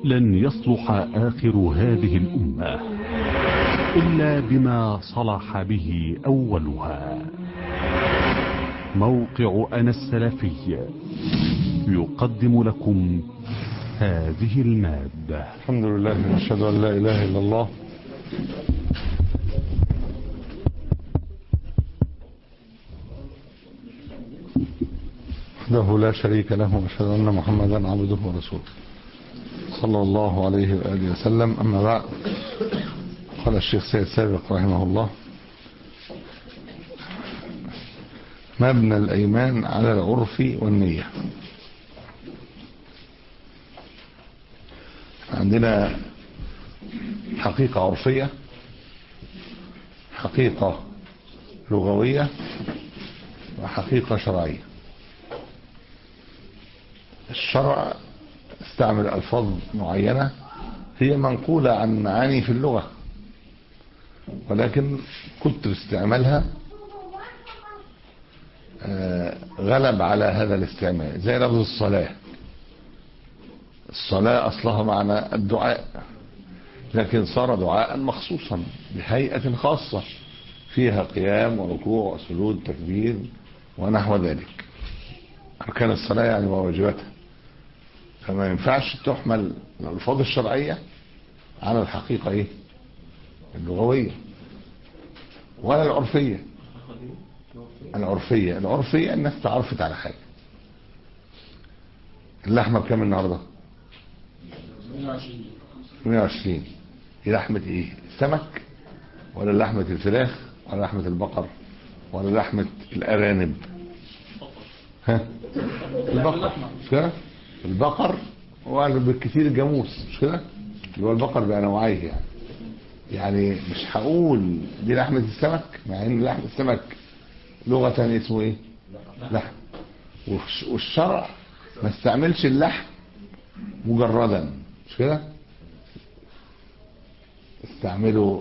لن يصلح آخر هذه الأمة إلا بما صلح به أولها موقع أنا السلفي يقدم لكم هذه المادة الحمد لله نشهد أن لا إله إلا الله وحده لا شريك له وأشهد أن محمدا عبده ورسوله صلى الله عليه وآله وسلم أما بعد قال الشيخ سيد سابق رحمه الله مبنى الأيمان على العرف والنية عندنا حقيقة عرفية حقيقة لغوية وحقيقة شرعية الشرع استعمل ألفاظ معينة هي منقولة عن معاني في اللغة ولكن كتر استعمالها غلب على هذا الاستعمال زي لفظ الصلاة الصلاة أصلها معنى الدعاء لكن صار دعاء مخصوصا بهيئة خاصة فيها قيام وركوع وسجود تكبير ونحو ذلك أركان الصلاة يعني وواجباتها فما ينفعش تحمل الألفاظ الشرعية على الحقيقة إيه اللغوية ولا العرفية العرفية العرفية الناس تعرفت على حاجة اللحمة بكام النهاردة 120 دي لحمة ايه السمك ولا لحمة الفراخ ولا لحمة البقر ولا لحمة الارانب ها البقر مش كده البقر هو بالكثير الجاموس مش كده اللي هو البقر بانواعيه يعني يعني مش هقول دي لحمة السمك مع ان لحم السمك لغة اسمه ايه لحم والشرع ما استعملش اللحم مجردا مش كده استعملوا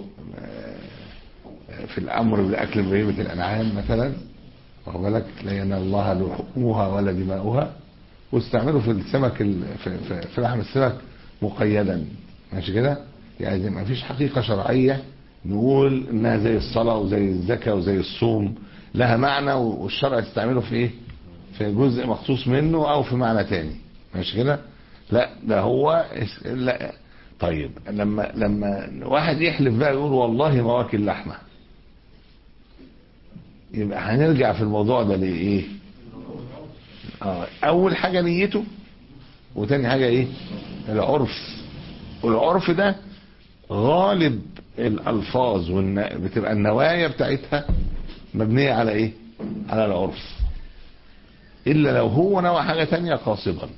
في الامر بالاكل بهيمة الانعام مثلا واخد بالك لا ينال الله لحومها ولا دماؤها واستعملوا في السمك في, في, في لحم السمك مقيدا ماشي كده يعني ما فيش حقيقة شرعية نقول انها زي الصلاة وزي الزكاة وزي الصوم لها معنى والشرع يستعمله في ايه في جزء مخصوص منه او في معنى تاني ماشي كده لا ده هو لا طيب لما لما واحد يحلف بقى يقول والله ما واكل لحمه يبقى هنرجع في الموضوع ده لايه اه اول حاجه نيته وتاني حاجه ايه العرف والعرف ده غالب الالفاظ والن... بتبقى النوايا بتاعتها مبنيه على ايه على العرف الا لو هو نوى حاجه تانية قاصدا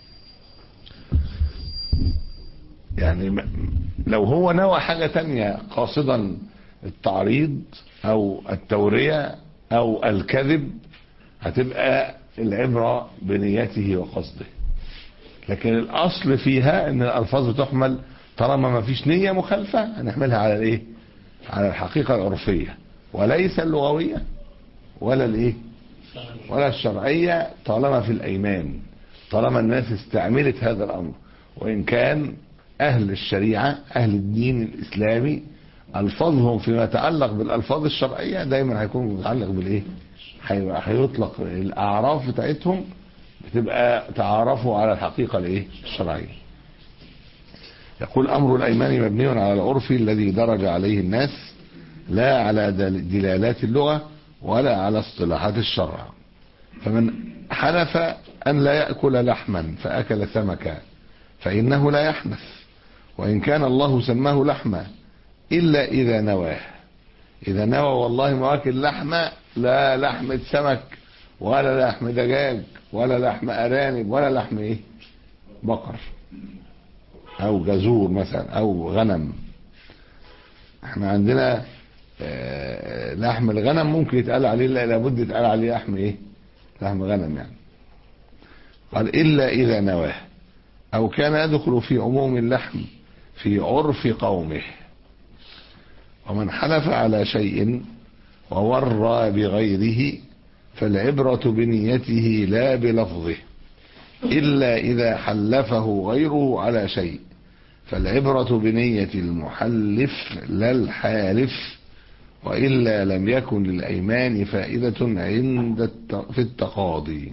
يعني لو هو نوى حاجة تانية قاصدا التعريض او التورية او الكذب هتبقى العبرة بنيته وقصده لكن الاصل فيها ان الالفاظ بتحمل طالما ما فيش نية مخالفة هنحملها على الايه على الحقيقة العرفية وليس اللغوية ولا الايه ولا الشرعية طالما في الايمان طالما الناس استعملت هذا الامر وان كان اهل الشريعة اهل الدين الاسلامي الفاظهم فيما يتعلق بالالفاظ الشرعية دايما هيكون متعلق بالايه هيطلق الاعراف بتاعتهم بتبقى تعارفوا على الحقيقة الايه الشرعية يقول امر الايمان مبني على العرف الذي درج عليه الناس لا على دلالات اللغة ولا على اصطلاحات الشرع فمن حلف ان لا يأكل لحما فاكل سمكا فانه لا يحنث وان كان الله سماه لحما الا اذا نواه اذا نوى والله ما واكل لحمة لا لحمة سمك ولا لحم دجاج ولا لحم ارانب ولا لحم ايه بقر او جزور مثلا او غنم احنا عندنا اه لحم الغنم ممكن يتقال عليه لا لابد يتقال عليه لحم ايه لحم غنم يعني قال الا اذا نواه او كان يدخل في عموم اللحم في عرف قومه ومن حلف على شيء وورى بغيره فالعبرة بنيته لا بلفظه إلا إذا حلفه غيره على شيء فالعبرة بنية المحلف لا الحالف وإلا لم يكن للأيمان فائدة عند الت... في التقاضي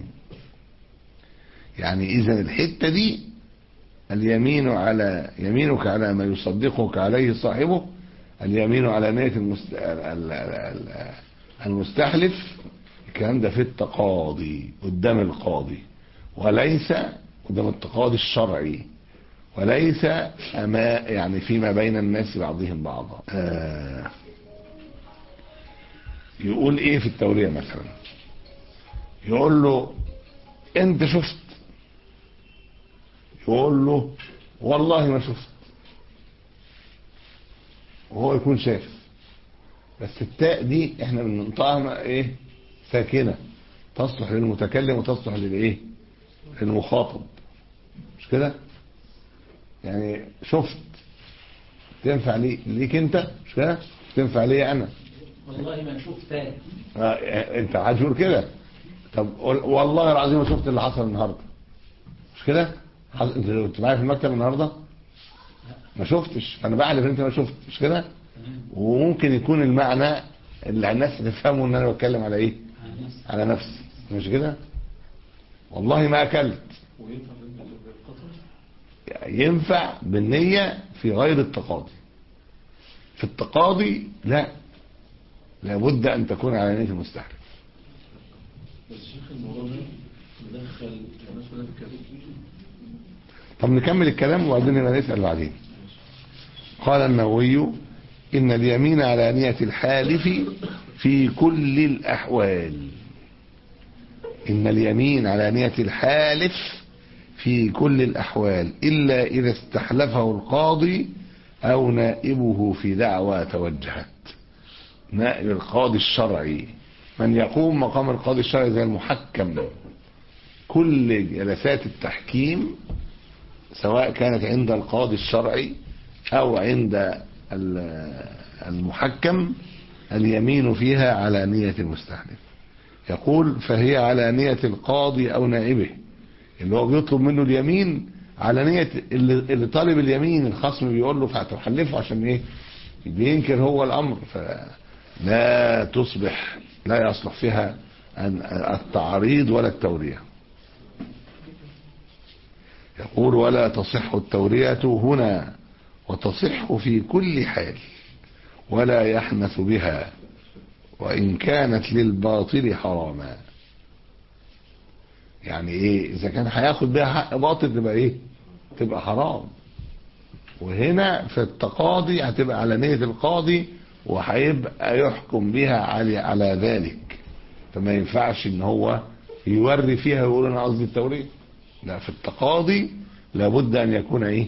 يعني إذا الحتة دي اليمين على يمينك على ما يصدقك عليه صاحبه اليمين على نية المست... ال- ال- ال- المستحلف الكلام ده في التقاضي قدام القاضي وليس قدام التقاضي الشرعي وليس أما يعني فيما بين الناس بعضهم بعضا آه يقول ايه في التورية مثلا يقول له انت شفت يقول له والله ما شفت وهو يكون شايف بس التاء دي احنا بننطقها ايه ساكنة تصلح للمتكلم وتصلح للايه للمخاطب مش كده يعني شفت تنفع لي ليك انت مش كده تنفع لي انا والله ما شفتها آه، انت عايز تقول كده طب قول- والله العظيم ما شفت اللي حصل النهارده مش كده حص- انت كنت معايا في المكتب النهارده ما شفتش انا بحلف ان انت ما شفت مش كده وممكن يكون المعنى اللي الناس تفهمه ان انا بتكلم على ايه على نفسي مش كده والله ما اكلت ينفع بالنية في غير التقاضي في التقاضي لا لابد ان تكون على نية المستحلف بس شيخ الموضوع ده مدخل الناس كلها في الكلام طب نكمل الكلام وبعدين نبقى نسأل بعدين قال النووي إن اليمين على نية الحالف في كل الأحوال إن اليمين على نية الحالف في كل الأحوال إلا إذا استحلفه القاضي أو نائبه في دعوى توجهت نائب القاضي الشرعي من يقوم مقام القاضي الشرعي زي المحكم كل جلسات التحكيم سواء كانت عند القاضي الشرعي او عند ال- المحكم اليمين فيها على نية المستحلف يقول فهي على نية القاضي او نائبه اللي هو بيطلب منه اليمين على نية اللي, اللي طالب اليمين الخصم بيقول له فهتحلفه عشان ايه بينكر هو الامر فلا تصبح لا يصلح فيها أن- التعريض ولا التوريه يقول ولا تصح التورية هنا وتصح في كل حال ولا يحنث بها وإن كانت للباطل حراما يعني ايه اذا كان هياخد بها حق باطل تبقى ايه تبقى حرام وهنا في التقاضي هتبقى على نية القاضي وهيبقى يحكم بها على على ذلك فما ينفعش ان هو يوري فيها ويقول انا قصدي التوريه لا في التقاضي لابد ان يكون ايه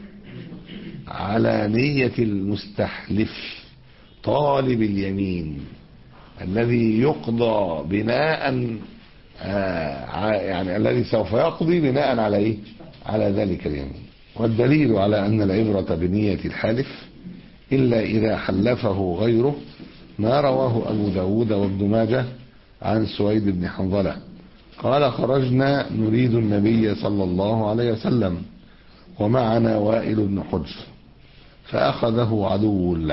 على نية المستحلف طالب اليمين الذي يقضى بناء آه ع- يعني الذي سوف يقضي بناء على ايه على ذلك اليمين والدليل على ان العبرة بنية الحالف الا اذا حلفه غيره ما رواه ابو داود وابن ماجه عن سويد بن حنظله قال خرجنا نريد النبي صلى الله عليه وسلم ومعنا وائل بن حجر فأخذه عدو له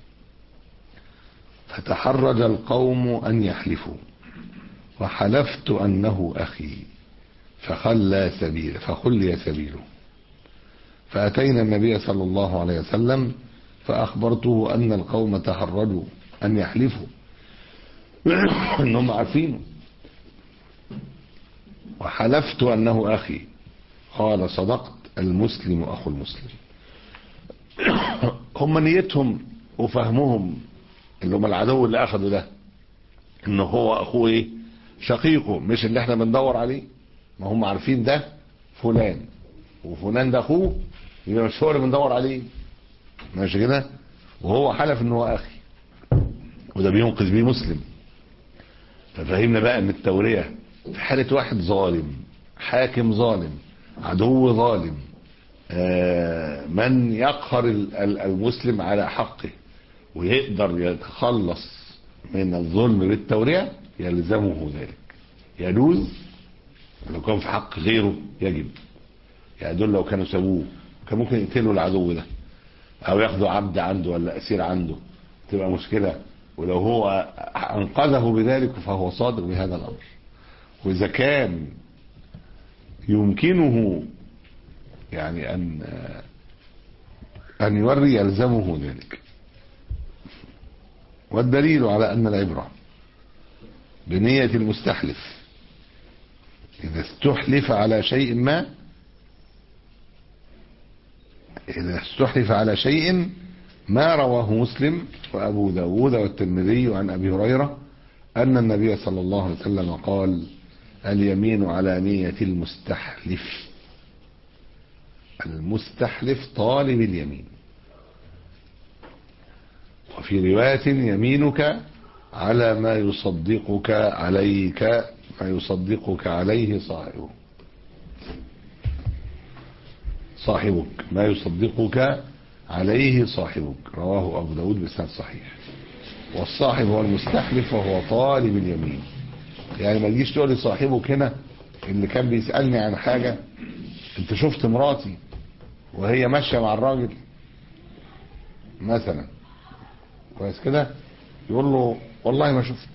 فتحرج القوم أن يحلفوا وحلفت أنه أخي فخلى سبيله فخلي سبيله فأتينا النبي صلى الله عليه وسلم فأخبرته أن القوم تحرجوا أن يحلفوا أنهم عارفينه وحلفت أنه أخي قال صدقت المسلم أخو المسلم هم نيتهم وفهمهم اللي هم العدو اللي أخذوا ده إن هو أخوه إيه شقيقه مش اللي احنا بندور عليه ما هم عارفين ده فلان وفلان ده أخوه يبقى مش هو اللي بندور عليه ماشي كده وهو حلف إن هو أخي وده بينقذ بيه مسلم ففهمنا بقى ان التورية في حالة واحد ظالم حاكم ظالم عدو ظالم آه، من يقهر ال- ال- المسلم على حقه ويقدر يتخلص من الظلم بالتورية يلزمه ذلك يجوز لو كان في حق غيره يجب يعني دول لو كانوا سابوه كان ممكن يقتلوا العدو ده او ياخدوا عبد عنده ولا اسير عنده تبقى مشكلة ولو هو انقذه بذلك فهو صادق بهذا الامر واذا كان يمكنه يعني ان ان يوري يلزمه ذلك والدليل على ان العبرة بنية المستحلف اذا استحلف على شيء ما إذا استحلف على شيء ما رواه مسلم وأبو داود والترمذي عن أبي هريرة أن النبي صلى الله عليه وسلم قال اليمين على نية المستحلف المستحلف طالب اليمين وفي رواية يمينك على ما يصدقك عليك ما يصدقك عليه صاحبه صاحبك ما يصدقك عليه صاحبك رواه أبو داود بسند صحيح والصاحب هو المستحلف وهو طالب اليمين يعني ما تجيش تقول لي صاحبك هنا اللي كان بيسألني عن حاجة انت شفت مراتي وهي ماشية مع الراجل مثلا كويس كده يقول له والله ما شفت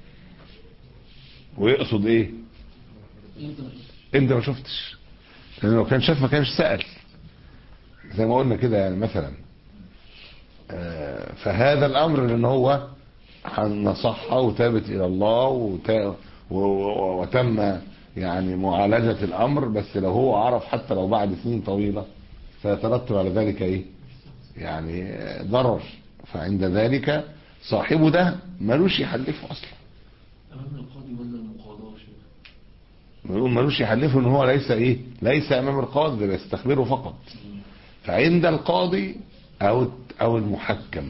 ويقصد ايه انت ما شفتش لانه لو كان شاف ما كانش سأل زي ما قلنا كده يعني مثلا آه، فهذا الامر لان هو نصح وتابت الى الله وتا- و- و- وتم يعني معالجة الامر بس لو هو عرف حتى لو بعد سنين طويلة سيترتب على ذلك ايه يعني آه، ضرر فعند ذلك صاحبه ده ملوش يحلفه اصلا أمام القاضي ولا المقاضاة يا شيخ؟ بيقول ملوش يحلفه ان هو ليس ايه ليس امام القاضي ده بيستخبره فقط فعند القاضي او او المحكم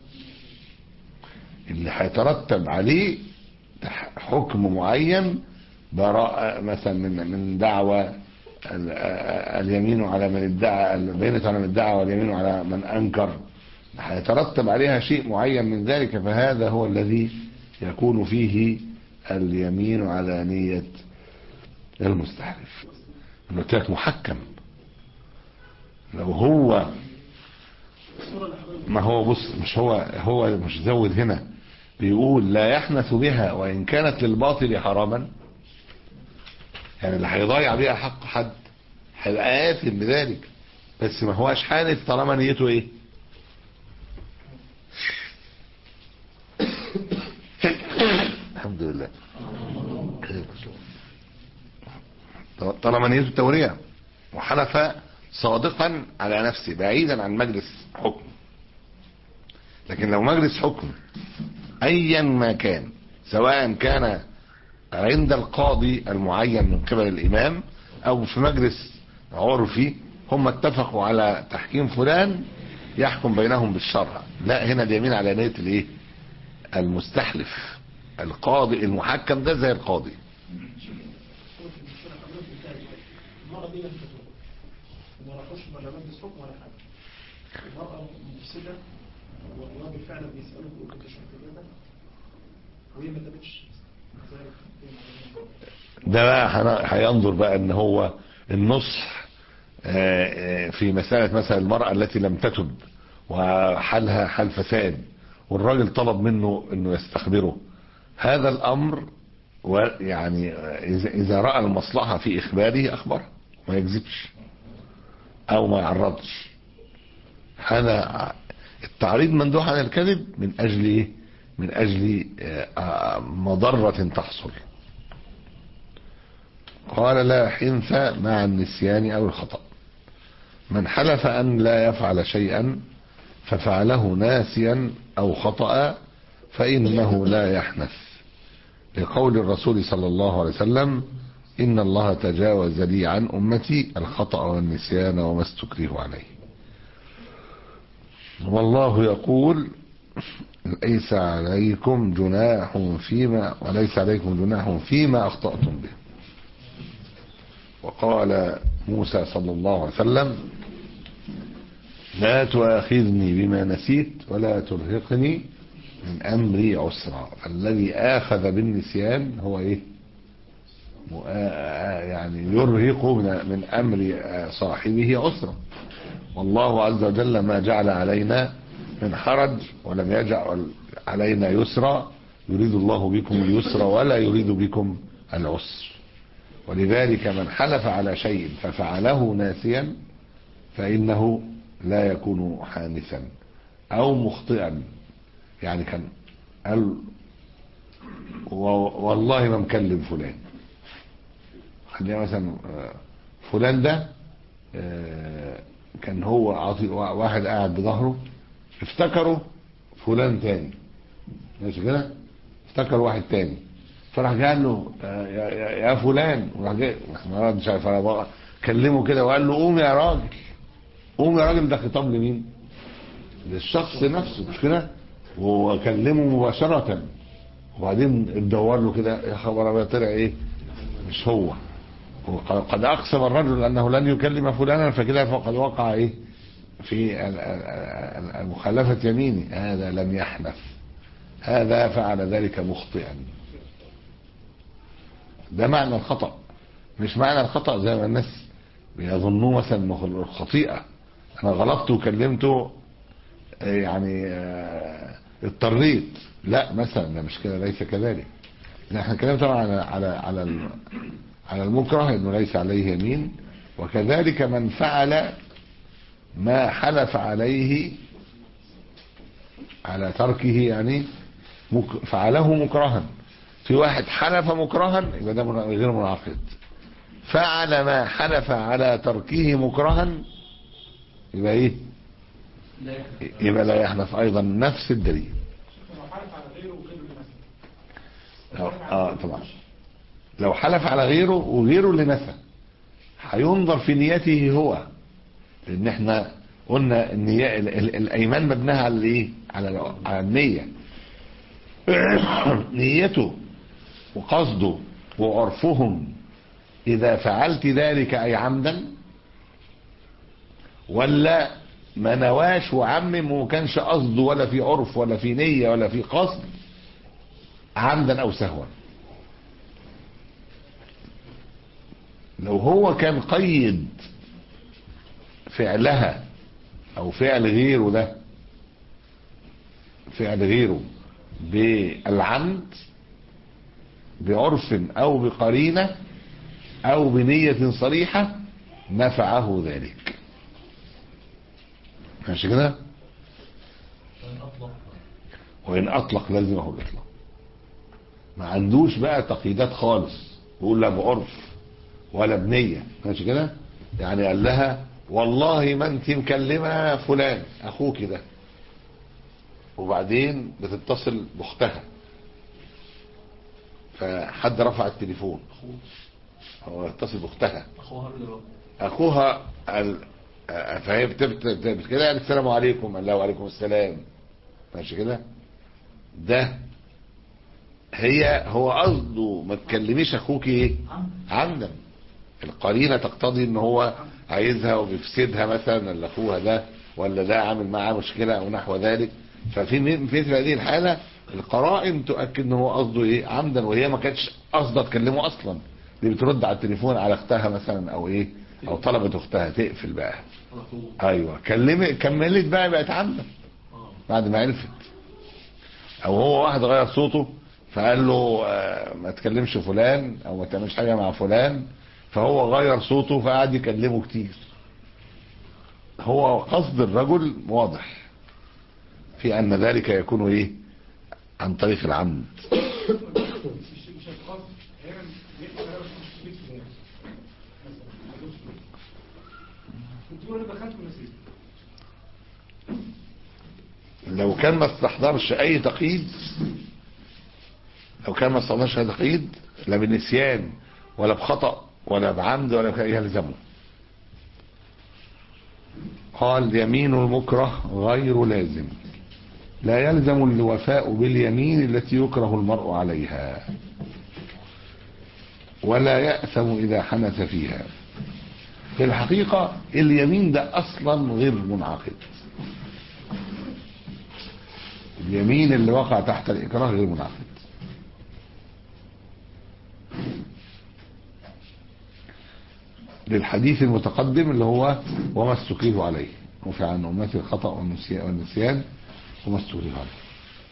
اللي هيترتب عليه تح- حكم معين براءة مثلا من من دعوى ال- اليمين على من ادعى البينة على من ادعى واليمين على من انكر هيترتب عليها شيء معين من ذلك فهذا هو الذي يكون فيه اليمين على نية المستحلف انه قلت لك محكم لو هو ما هو بص مش هو هو مش زود هنا بيقول لا يحنث بها وان كانت للباطل حراما يعني اللي هيضيع بيها حق حد هيبقى آثم بذلك بس ما هواش حانث طالما نيته ايه الحمد لله طالما نيته التورية وحلف صادقا على نفسه بعيدا عن مجلس حكم لكن لو مجلس حكم ايا ما كان سواء كان عند القاضي المعين من قبل الامام او في مجلس عرفي هم اتفقوا على تحكيم فلان يحكم بينهم بالشرع لا هنا اليمين على نية الايه المستحلف القاضي المحكم ده زي القاضي المرأة دي لم تتوب وما راحوش ولا مجلس حكم ولا حاجة المرأة مفسدة والراجل فعلا بيسأله بيقول له تشرب كده وهي ما تابتش ده بقى هن- هينظر بقى ان هو النصح آه، آه، في مسألة مثلا المرأة التي لم تتب وحالها حال فساد والراجل طلب منه انه يستخبره هذا الامر و- يعني آه، اذا إذا رأى المصلحة في اخباره اخبره ما يكذبش او ما يعرضش هذا التعريض مندوح عن الكذب من اجل ايه من اجل آه، آه، مضرة تحصل قال لا حنث مع النسيان او الخطأ من حلف ان لا يفعل شيئا ففعله ناسيا او خطأ فانه لا يحنث لقول الرسول صلى الله عليه وسلم ان الله تجاوز لي عن امتي الخطأ والنسيان وما استكره عليه والله يقول ليس عليكم جناح فيما وليس عليكم جناح فيما اخطأتم به وقال موسى صلى الله عليه وسلم لا تؤاخذني بما نسيت ولا ترهقني من امري عسرا الذي اخذ بالنسيان هو ايه مؤا- يعني يرهق من, من امر صاحبه عسرا والله عز وجل ما جعل علينا من حرج ولم يجعل علينا يسرا يريد الله بكم اليسر ولا يريد بكم العسر ولذلك من حلف على شيء ففعله ناسيا فإنه لا يكون حانثا أو مخطئا يعني كان قال و- والله ما مكلم فلان خلينا مثلا آه، فلان ده آه، كان هو عاطي واحد قاعد بظهره افتكروا فلان تاني ماشي كده افتكر واحد تاني فراح قال له آه، يا, يا, يا فلان وراح جاي ما ردش عليه فراح بقى كلمه كده وقال له قوم يا راجل قوم يا راجل ده خطاب لمين؟ للشخص نفسه مش كده؟ وكلمه مباشرة وبعدين اتدور له كده يا خبر ابيض طلع ايه؟ مش هو وقد قد اقسم الرجل انه لن يكلم فلانا فكده فقد وقع ايه؟ في ال- ال- ال- مخالفة يمينه هذا لم يحنث هذا فعل ذلك مخطئا ده معنى الخطأ مش معنى الخطأ زي ما الناس بيظنوه مثلا انه الخطيئة انا غلطت وكلمته آه، يعني آه، اضطريت لا مثلا ده مش كده ليس كذلك لا، احنا كلام طبعا على على على ال- على المكره انه ليس عليه يمين وكذلك من فعل ما حلف عليه على تركه يعني مك- فعله مكرها في واحد حلف مكرها يبقى ده من- غير منعقد فعل ما حلف على تركه مكرها يبقى ايه لا يحدث. يبقى لا يحنث ايضا نفس الدليل لو حلف على غيره وغيره لنفسه لو اه طبعا لو حلف على غيره وغيره اللي نفى هينظر في نيته هو لان احنا قلنا النية ال- ال- الايمان مبناها على الايه على ال- على النية نيته وقصده وعرفهم اذا فعلت ذلك اي عمدا ولا ما نواش وعمم وما كانش قصده ولا في عرف ولا في نية ولا في قصد عمدا او سهوا لو هو كان قيد فعلها او فعل غيره ده فعل غيره بالعمد بعرف او بقرينة او بنية صريحة نفعه ذلك ماشي كده وإن أطلق وان اطلق لازمه الاطلاق ما عندوش بقى تقييدات خالص يقول لا بعرف ولا بنيه ماشي كده يعني قال لها والله ما انت مكلمه فلان اخوك ده وبعدين بتتصل باختها فحد رفع التليفون أخوه هو اتصل باختها أخوها اللي هو اخوها ال... آه، فهي بتبت بت- كده يعني السلام عليكم قال له وعليكم السلام ماشي كده ده هي هو قصده ما تكلميش اخوك ايه عمدا القرينه تقتضي ان هو عايزها وبيفسدها مثلا ولا اخوها ده ولا ده عامل معاه مشكله او نحو ذلك ففي م- في مثل هذه الحاله القرائن تؤكد ان هو قصده ايه عمدا وهي ما كانتش قصده تكلمه اصلا دي بترد على التليفون على اختها مثلا او ايه او طلبت اختها تقفل بقى على طول ايوه كلمت كملت بقى بقت عمدا اه بعد ما عرفت او هو واحد غير صوته فقال له آه، ما تكلمش فلان او ما تعملش حاجه مع فلان فهو غير صوته فقعد يكلمه كتير هو قصد الرجل واضح في ان ذلك يكون ايه عن طريق العمد مش مش القصد هي بيقفل انا مش مش فلان مثلا ما جابش فلان كنت بقول انا دخلت ونسيت لو كان ما استحضرش اي تقييد لو كان ما استحضرش اي تقييد لا بنسيان ولا بخطأ ولا بعمد ولا بك- يلزمه قال يمين المكره غير لازم لا يلزم الوفاء باليمين التي يكره المرء عليها ولا يأثم إذا حنث فيها في الحقيقة اليمين ده أصلا غير منعقد اليمين اللي وقع تحت الإكراه غير منعقد للحديث المتقدم اللي هو وما استكيه عليه رفع عن أمتي الخطأ والنسي- والنسيان وما استهلك عليه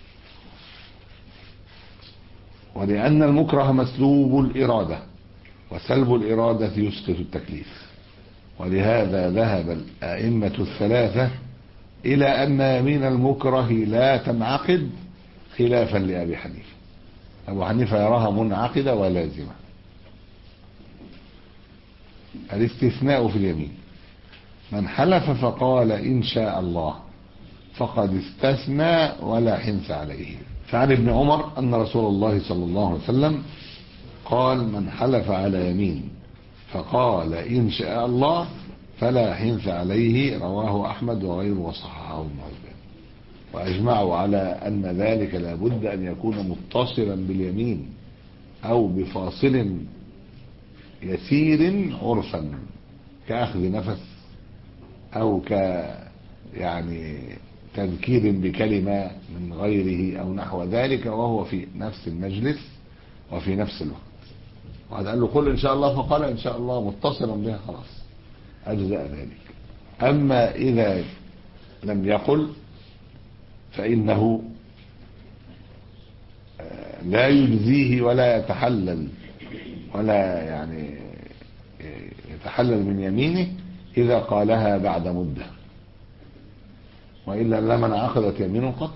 ولأن المكره مسلوب الإرادة وسلب الإرادة يسقط التكليف ولهذا ذهب الأئمة الثلاثة إلى أن يمين المكره لا تنعقد خلافا لأبي حنيفة أبو حنيفة يراها منعقدة ولازمة الاستثناء في اليمين من حلف فقال إن شاء الله فقد استثنى ولا حنث عليه فعن ابن عمر أن رسول الله صلى الله عليه وسلم قال من حلف على يمين فقال إن شاء الله فلا حنث عليه رواه أحمد وغيره وصححه ابن حبان وأجمعوا على أن ذلك لابد أن يكون متصلا باليمين أو بفاصل يسير عرفا كأخذ نفس أو ك يعني تذكير بكلمة من غيره أو نحو ذلك وهو في نفس المجلس وفي نفس الوقت وقد قال له قل إن شاء الله فقال إن شاء الله متصلا بها خلاص أجزاء ذلك أما إذا لم يقل فإنه آه، لا يجزيه ولا يتحلل ولا يعني يتحلل من يمينه إذا قالها بعد مدة وإلا لما انعقدت يمينه قط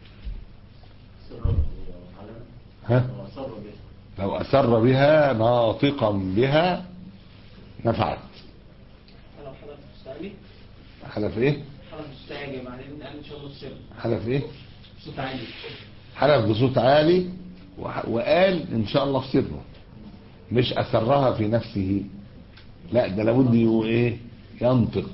ها لو أسر بها ناطقا بها نفعت لو حلف مستعلي حلف ايه حلف مستعلي بعدين قال ان شاء الله السر حلف ايه صوت عالي حلف بصوت عالي وح- وقال ان شاء الله في سره مش اسرها في نفسه لا ده لابد يقول ايه ينطق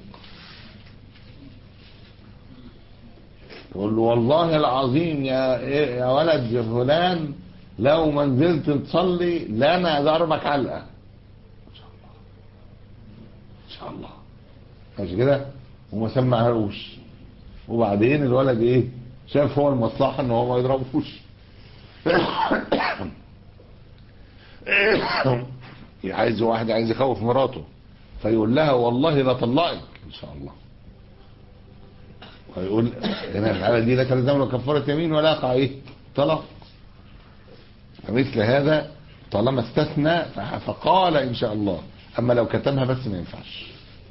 يقول له والله العظيم يا إيه يا ولد يا فلان لو ما نزلت تصلي لا انا ضربك علقه ان شاء الله ان شاء الله ماشي كده وما سمعهوش وبعدين الولد ايه شاف هو المصلحه ان هو ما يضربوش عايز واحد عايز يخوف مراته فيقول لها والله لا طلقك ان شاء الله ويقول هنا الحاله دي لا تلزم له كفاره يمين ولا يقع ايه طلاق فمثل هذا طالما استثنى فح- فقال ان شاء الله اما لو كتمها بس ما ينفعش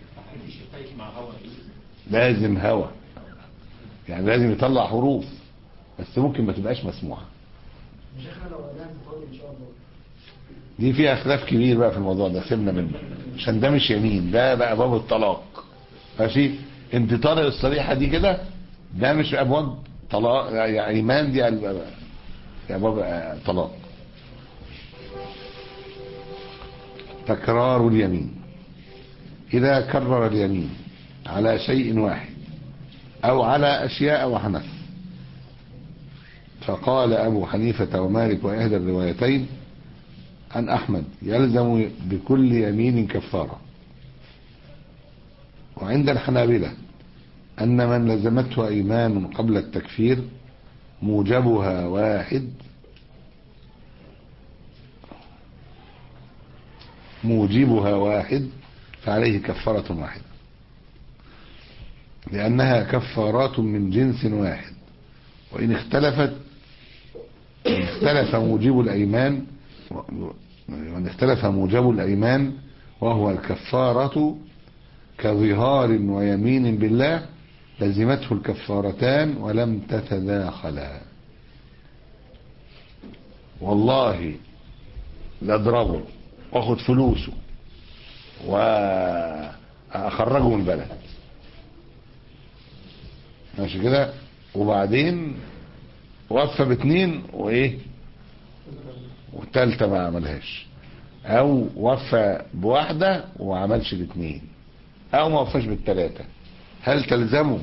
لازم هوى يعني لازم يطلع حروف بس ممكن ما تبقاش مسموعه شيخنا لو قالها بقول ان شاء الله دي فيها خلاف كبير بقى في الموضوع ده سيبنا منه عشان ده مش يمين ده بقى باب الطلاق ماشي انت طارق الصريحه دي كده ده مش ابواب طلاق يعني ايمان دي ال- ابواب آه، طلاق تكرار اليمين اذا كرر اليمين على شيء واحد او على اشياء وحنث فقال ابو حنيفه ومالك واحدى الروايتين عن أحمد يلزم بكل يمين كفارة وعند الحنابلة أن من لزمته أيمان قبل التكفير موجبها واحد موجبها واحد فعليه كفارة واحدة لأنها كفارات من جنس واحد وإن اختلفت إن اختلف موجب الأيمان وإن اختلف موجب الأيمان وهو الكفارة كظهار ويمين بالله لزمته الكفارتان ولم تتداخلا والله لاضربه واخد فلوسه واخرجه من البلد ماشي كده وبعدين وفى باتنين وايه والتالتة ما عملهاش او وفى بواحدة وما عملش باتنين او ما وفاش بالتلاتة هل تلزمه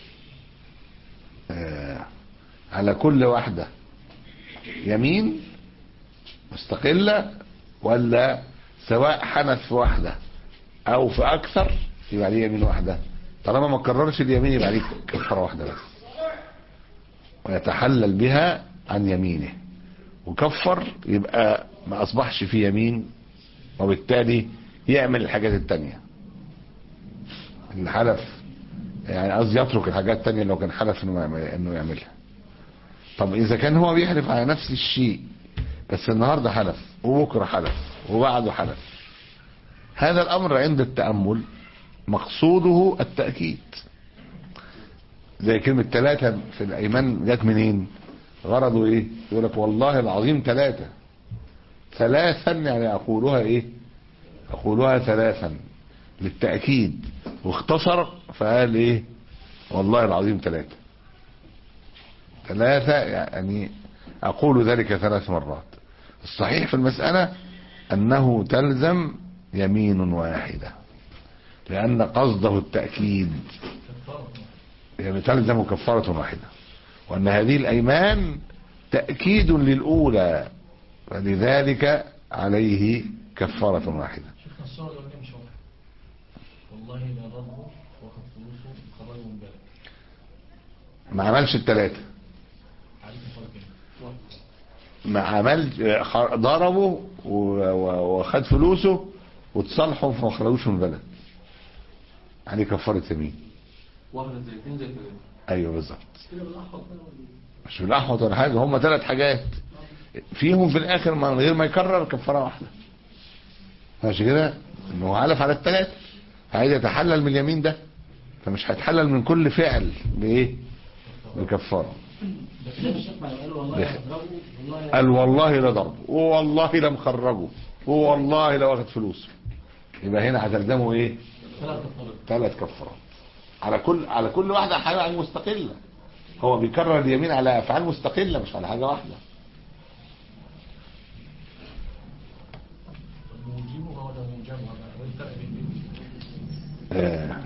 آه على كل واحدة يمين مستقلة ولا سواء حنث في واحدة او في اكثر يبقى عليه يمين واحدة طالما ما كررش اليمين يبقى عليه كفارة واحدة بس ويتحلل بها عن يمينه وكفر يبقى ما اصبحش في يمين وبالتالي يعمل الحاجات التانية اللي حلف يعني قصدي يترك الحاجات التانية لو كان حلف انه يعمل- انه يعملها طب اذا كان هو بيحلف على نفس الشيء بس النهارده حلف وبكره حلف وبعده حلف هذا الامر عند التامل مقصوده التاكيد زي كلمه ثلاثه في الايمان جت منين غرضه ايه يقول لك والله العظيم ثلاثه ثلاثا يعني اقولها ايه اقولها ثلاثا للتاكيد واختصر فقال ايه والله العظيم ثلاثه ثلاثة يعني أقول ذلك ثلاث مرات الصحيح في المسألة أنه تلزم يمين واحدة لأن قصده التأكيد يعني تلزم كفارة واحدة وأن هذه الأيمان تأكيد للأولى فلذلك عليه كفارة واحدة شيخنا الصور ده مش واحد والله لا ضربه واخد فلوسه خرجه من بلد ما عملش الثلاثة عليك فرق ايه؟ ما عملش خ- ضربه و- و- وخد فلوسه وتصالحوا فما خرجوش من البلد عليه كفارة يمين واحدة زي اتنين زي تلاتة ايوه بالظبط كده بالاحوط بقى ولا مش بالاحوط ولا حاجه هم ثلاث حاجات فيهم في الاخر من غير ما يكرر كفاره واحده ماشي كده انه حلف على الثلاثه عايز يتحلل من اليمين ده فمش هيتحلل من كل فعل بايه بكفاره بس الشيخ ما قال والله بخ- هضربه والله قال والله لا ضربه والله لا مخرجه والله لا واخد فلوسه يبقى هنا هتلزمه ايه ثلاثة طلب ثلاث كفارات على كل على كل واحده حاجه مستقله هو بيكرر اليمين على افعال مستقله مش على حاجه واحده موجبه ولا موجبه هذا الفرق بين آه.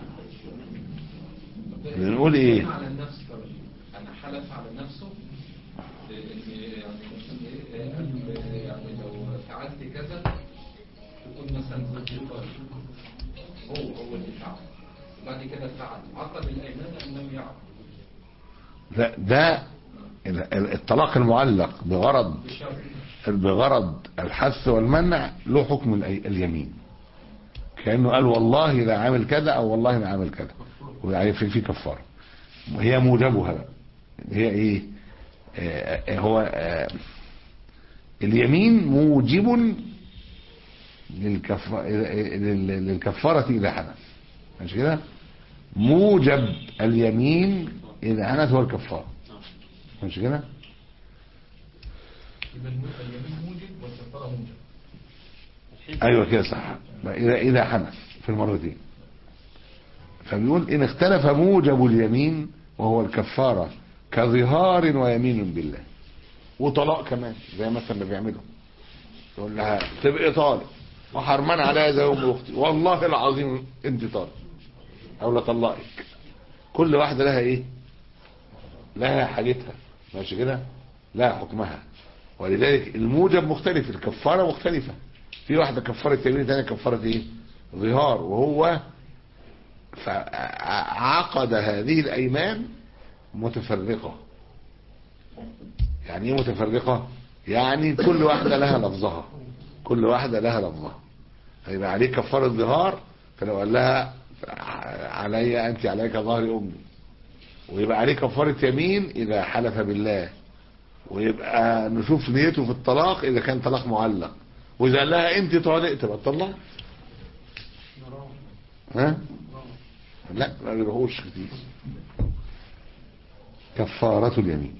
بنقول ايه على النفس طبعا انا حلف على نفسه لان يعني مثلا ايه قال يعني لو فعلت كذا تكون مثلا هو هو اللي فعل وبعد كده فعل عقد الايمان انه يعقد لا ده ال- ال- الطلاق المعلق بغرض بشرط بغرض الحث والمنع له حكم الأي- اليمين كانه قال والله لا عامل كذا او والله لا عامل كذا ويعني في في كفاره وهي موجبها بقى هي ايه آه آه، هو آه اليمين موجب للكف... لل- للكفارة إذا حدث مش كده موجب اليمين إذا حدث هو الكفارة مش كده يبقى الم- اليمين موجب والكفارة موجب ايوه كده صح اذا اذا حدث في المرتين فبيقول ان اختلف موجب اليمين وهو الكفاره كظهار ويمين بالله وطلاق كمان زي مثلا اللي بيعمله يقول لها تبقي طالق وحرمان عليا زي ام اختي والله العظيم انت طالق او لا طلقك كل واحده لها ايه لها حاجتها ماشي كده لها حكمها ولذلك الموجب مختلف الكفاره مختلفه في واحده كفاره يمين ثانيه كفاره ايه ظهار وهو فعقد هذه الايمان متفرقه يعني ايه متفرقه يعني كل واحده لها لفظها كل واحده لها لفظها فيبقى عليه كفاره ظهار فلو قال لها علي انت عليك ظهر امي ويبقى عليه كفاره يمين اذا حلف بالله ويبقى نشوف نيته في الطلاق اذا كان طلاق معلق واذا قال لها انت طالق تبقى طلقت ها لا ما بيروحوش كتير كفارة اليمين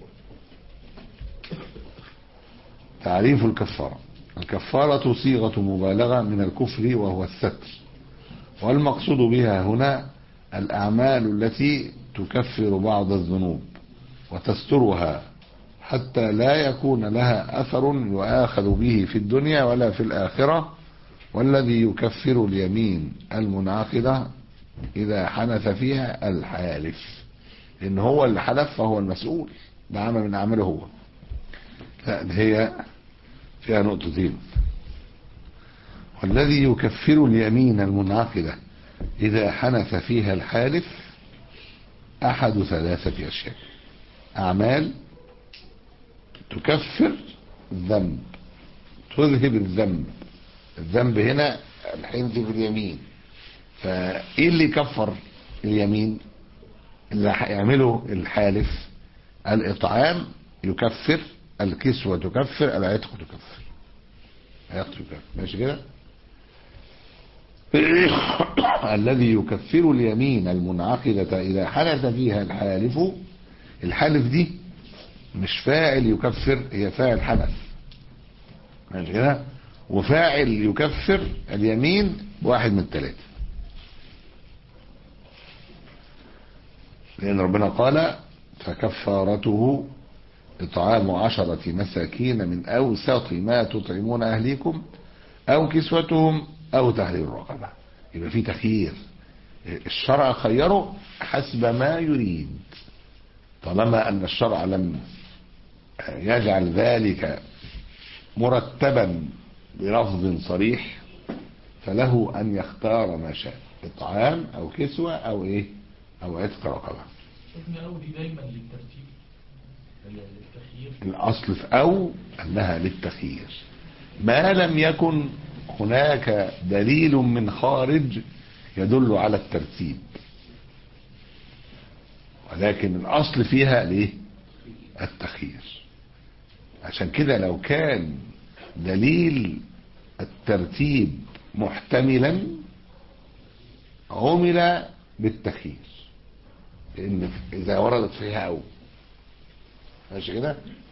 تعريف الكفارة الكفارة صيغة مبالغة من الكفر وهو الستر والمقصود بها هنا الأعمال التي تكفر بعض الذنوب وتسترها حتى لا يكون لها أثر يؤاخذ به في الدنيا ولا في الآخرة والذي يكفر اليمين المنعقدة إذا حنث فيها الحالف لأن هو اللي حلف فهو المسؤول ده عمل من أعماله هو لا ده هي فيها نقطتين والذي يكفر اليمين المنعقدة إذا حنث فيها الحالف أحد ثلاثة أشياء أعمال تكفر الذنب تذهب الذنب الذنب هنا الحنث في اليمين فايه اللي يكفر اليمين اللي هيعمله الحالف الإطعام يكفر الكسوة تكفر العتق تكفر العتق تكفر ماشي كده الذي يكفر اليمين المنعقدة إذا حلف فيها الحالف الحالف دي مش فاعل يكفر هي فاعل حلف ماشي كده وفاعل يكفر اليمين واحد من الثلاثة لأن ربنا قال فكفارته إطعام عشرة مساكين من أوسط ما تطعمون أهليكم أو كسوتهم أو تحرير رقبة يبقى في تخيير الشرع خيره حسب ما يريد طالما أن الشرع لم يجعل ذلك مرتبا بلفظ صريح فله أن يختار ما شاء إطعام أو كسوة أو إيه أو عتق رقبة شفنا أو دي دايما للترتيب للتخيير الأصل في أو أنها للتخيير ما لم يكن هناك دليل من خارج يدل على الترتيب ولكن الأصل فيها ليه التخيير عشان كده لو كان دليل الترتيب محتملا عمل بالتخيير لأن إذا وردت فيها أو ماشي كده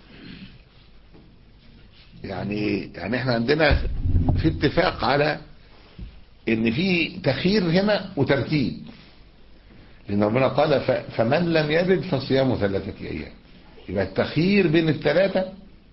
يعني يعني احنا عندنا في اتفاق على ان في تخيير هنا وترتيب لان ربنا قال ف- فمن لم يجد فصيام ثلاثة ايام يبقى التخيير بين الثلاثة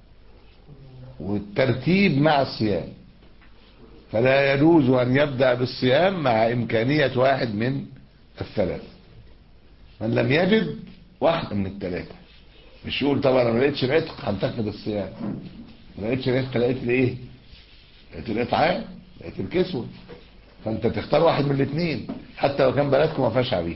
والترتيب مع الصيام فلا يجوز ان يبدأ بالصيام مع امكانية واحد من الثلاثة من لم يجد واحد من الثلاثة مش يقول طبعا انا ما لقيتش العتق هنتقد الصيام ما لقيتش العتق لقيت الايه لقيت الاطعام لقيت الكسوه فانت تختار واحد من الاثنين حتى لو كان بلدكم ما فيهاش عبيد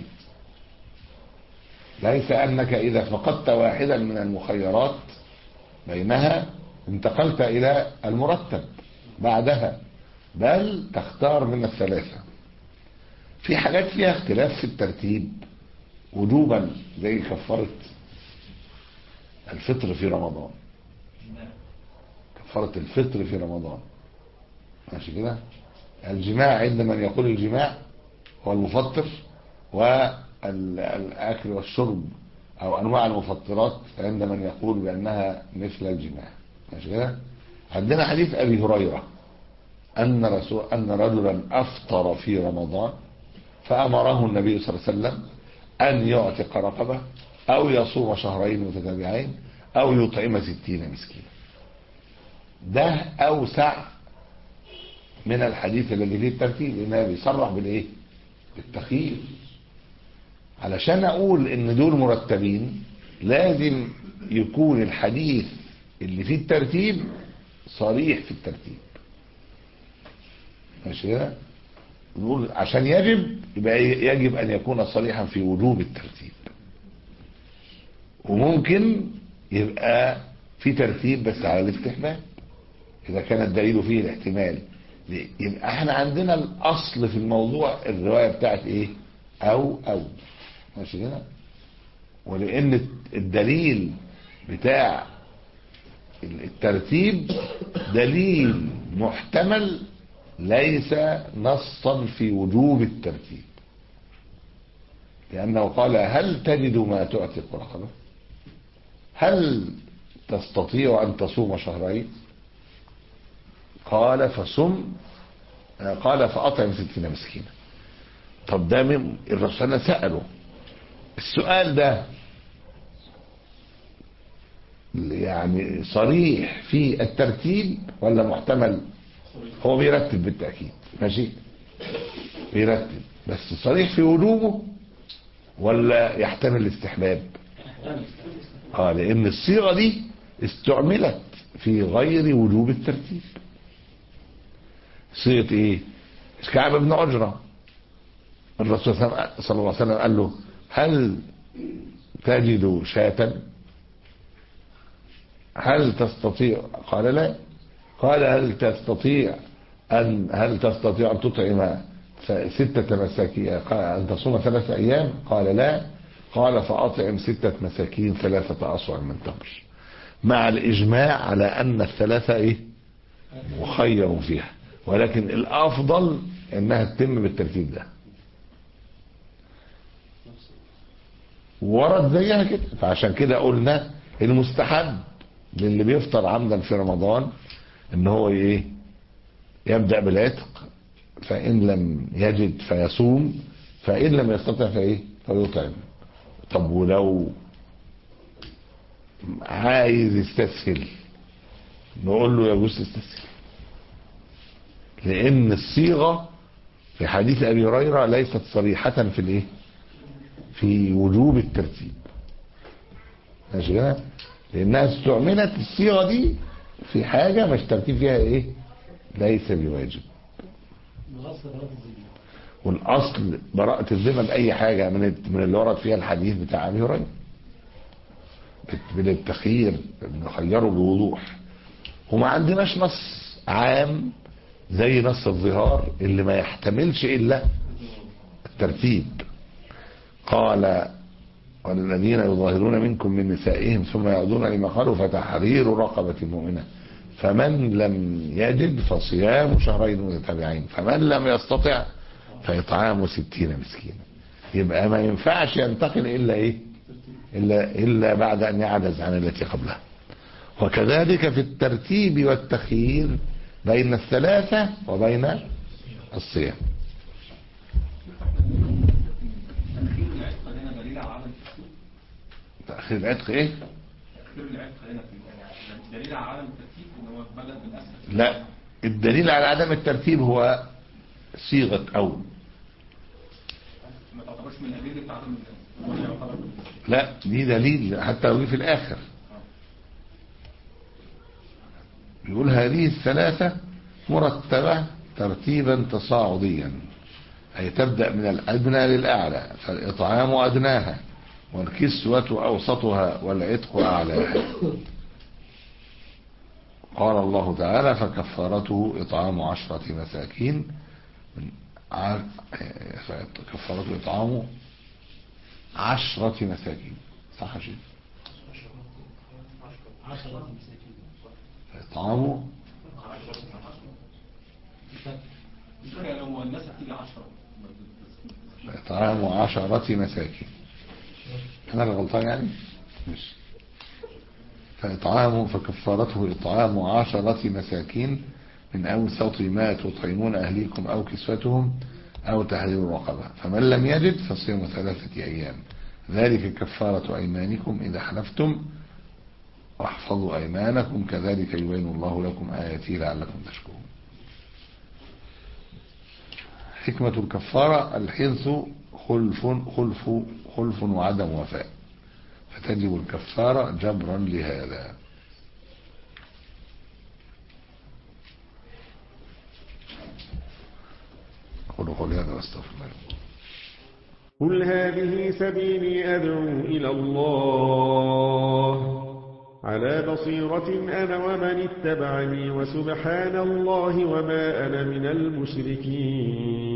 ليس انك اذا فقدت واحدا من المخيرات بينها انتقلت الى المرتب بعدها بل تختار من الثلاثه في حاجات فيها اختلاف في الترتيب وجوبا زي كفاره الفطر في رمضان كفارة الفطر في رمضان ماشي كده الجماع عند من يقول الجماع هو المفطر والأكل والشرب أو أنواع المفطرات عند من يقول بأنها مثل الجماع ماشي كده عندنا حديث أبي هريرة أن رسول أن رجلا أفطر في رمضان فأمره النبي صلى الله عليه وسلم أن يعتق رقبة أو يصوم شهرين متتابعين أو يطعم ستين مسكينا ده أوسع من الحديث الذي فيه الترتيب لأنه بيصرح بالإيه؟ بالتخيير علشان أقول إن دول مرتبين لازم يكون الحديث اللي فيه الترتيب صريح في الترتيب ماشي كده؟ نقول عشان يجب يبقى يجب أن يكون صريحا في وجوب الترتيب وممكن يبقى في ترتيب بس على الاستحباب اذا كان الدليل فيه الاحتمال يبقى احنا عندنا الاصل في الموضوع الروايه بتاعت ايه او او ماشي كده ولان الدليل بتاع الترتيب دليل محتمل ليس نصا في وجوب الترتيب لأنه قال هل تجد ما تعتق رقبة هل تستطيع أن تصوم شهرين قال فصم قال فأطعم ستين مسكينة طب ده من الرسول سأله السؤال ده يعني صريح في الترتيب ولا محتمل هو بيرتب بالتأكيد ماشي بيرتب بس صريح في وجوبه ولا يحتمل الاستحباب اه لان الصيغه دي استعملت في غير وجوب الترتيب صيغه ايه كعب بن عجرة الرسول صلى الله عليه وسلم قال له هل تجد شاة هل تستطيع قال لا قال هل تستطيع أن هل تستطيع أن تطعم ستة مساكين أن تصوم ثلاثة أيام قال لا قال فأطعم ستة مساكين ثلاثة أصوع من تمر مع الإجماع على أن الثلاثة إيه مخير فيها ولكن الأفضل إنها تتم بالترتيب ده ورد زيها كده فعشان كده قلنا المستحب للي بيفطر عمدا في رمضان ان هو ايه يبدأ بالعتق فإن لم يجد فيصوم فإن لم يستطع فإيه فيطعم طب ولو عايز يستسهل نقول له يجوز تستسهل لأن الصيغة في حديث أبي هريرة ليست صريحة في الإيه في وجوب الترتيب ماشي كده لأنها استعملت الصيغة دي في حاجة مش ترتيب فيها إيه ليس بواجب الغصب براءة الذمة والاصل براءة الذمة بأي حاجة من من اللي ورد فيها الحديث بتاع أبي هريرة من التخيير نخيره بوضوح وما عندناش نص عام زي نص الظهار اللي ما يحتملش إلا الترتيب قال والذين يظاهرون منكم من نسائهم ثم يعودون لما قالوا فتحرير رقبة مؤمنة فمن لم يجد فصيام شهرين متتابعين فمن لم يستطع فإطعام ستين مسكينا يبقى ما ينفعش ينتقل إلا إيه إلا, إلا بعد أن يعجز عن التي قبلها وكذلك في الترتيب والتخيير بين الثلاثة وبين الصيام تأخير العتق هنا دليل على عدم الترتيب تأخير العتق إيه تأخير العتق هنا في يعني دليل على عدم الترتيب ان هو بدأ بالأسهل لا الدليل على عدم الترتيب هو صيغة أو ما تعتبرش من الأدلة بتاعت ال- ولا يعتبر لا دي دليل حتى لو جه في الآخر بيقول هذه الثلاثة مرتبة ترتيبا تصاعديا أي تبدأ من الأدنى للأعلى فالإطعام أدناها والكسوة أوسطها والعتق أعلاها قال الله تعالى فكفارته إطعام عشرة مساكين من ع- كفارته إطعام عشرة مساكين صح يا شيخ عشرة مساكين إطعام لو مؤنثة تيجي 10 إطعام عشرة مساكين أنا اللي غلطان يعني مش فإطعام فكفارته إطعام عشرة مساكين من أوسط ما تطعمون أهليكم أو كسوتهم أو تحرير رقبة فمن لم يجد فصيام ثلاثة أيام ذلك كفارة أيمانكم إذا حلفتم واحفظوا أيمانكم كذلك يبين الله لكم آياته لعلكم تشكرون حكمة الكفارة الحنث خلف خلف خلف وعدم وفاء فتجب الكفارة جبرا لهذا قولوا قولي هذا واستغفر الله لكم. قل هذه سبيلي أدعو إلى الله على بصيرة أنا ومن اتبعني وسبحان الله وما أنا من المشركين